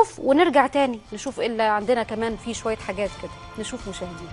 نشوف ونرجع تاني نشوف ايه اللي عندنا كمان في شويه حاجات كده نشوف مشاهدينا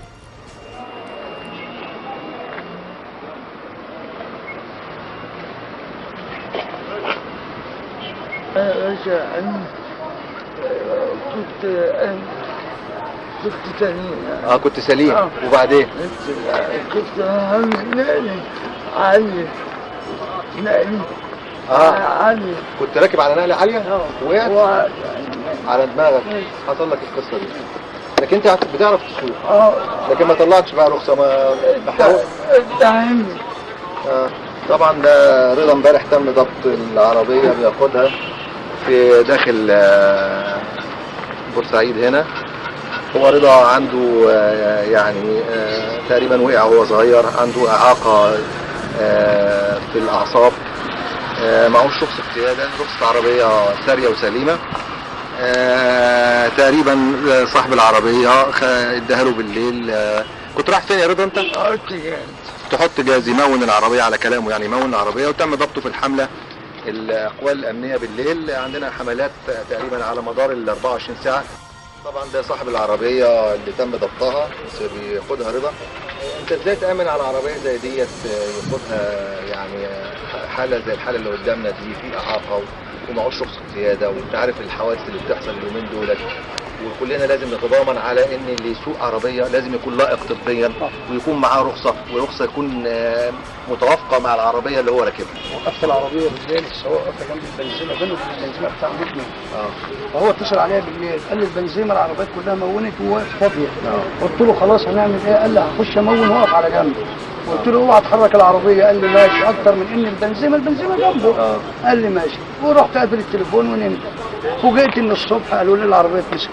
باشا أنا كنت أنا كنت سليم اه كنت سليم آه. وبعدين كنت عامل نقلي علي نقلي اه علي كنت راكب على نقله عاليه وقعت وقعت على دماغك حصل لك القصه دي لكن انت عارف- بتعرف تسوق اه لكن ما طلعتش بقى رخصه ما بحاول اتهمني آه. طبعا ده رضا امبارح تم ضبط العربيه بياخدها في داخل آه، بورسعيد هنا هو رضا عنده آه، يعني آه، تقريبا وقع وهو صغير عنده اعاقه آه، في الاعصاب آه، معهوش رخصه قياده رخصه عربيه ساريه وسليمه آه، تقريبا آه، صاحب العربيه خ- اداها له بالليل آه، كنت رايح فين يا رضا انت؟ قلت يعني تحط جاز يمون العربية على كلامه يعني يمون العربية وتم ضبطه في الحملة الأقوال الأمنية بالليل عندنا حملات تقريبا على مدار ال 24 ساعة طبعا ده صاحب العربية اللي تم ضبطها بس بياخدها رضا انت ازاي تأمن على عربية زي ديت ياخدها يعني حالة زي الحالة اللي قدامنا دي في إعاقة ومعوش رخصة قيادة وانت عارف الحوادث اللي بتحصل اليومين دولت وكلنا لازم نتضامن على ان اللي يسوق عربيه لازم يكون لائق طبيا ويكون معاه رخصه ورخصه يكون آه، متوافقه مع العربيه اللي هو راكبها. وقفت العربيه بالليل السواق واقفه جنب البنزيمه بينه وبين البنزيمه بتاع مدمن اه فهو اتصل عليا بالليل قال لي البنزيمه العربيات كلها مونت وواقف فاضيه قلت له خلاص هنعمل ايه قال لي هخش امون واقف على جنب قلت له اوعى تحرك العربيه قال لي ماشي اكتر من ان البنزيمه البنزيمه جنبه آه. قال لي ماشي ورحت قافل التليفون ونمت فوجئت ان الصبح قالوا لي العربيه اتمسكت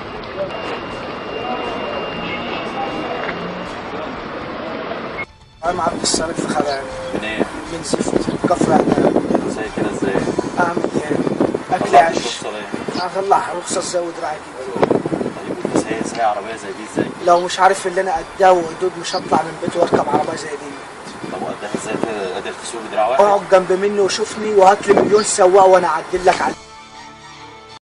انا عبد الصالح في خلال منين؟ من زفت كفر عدنان زي كده ازاي؟ اعمل ايه اكل طلعت عيش الرخصة ليه؟ اطلع رخصه تزود راعي طيب بس هي ازاي عربية زي دي ازاي؟ لو مش عارف اللي انا قدها وحدود مش هطلع من بيتي واركب عربيه زي دي طب وقدها ازاي كده قادر تسوق بدراع واحد؟ اقعد جنب مني وشوفني وهات لي مليون سواق وانا اعدل لك عليه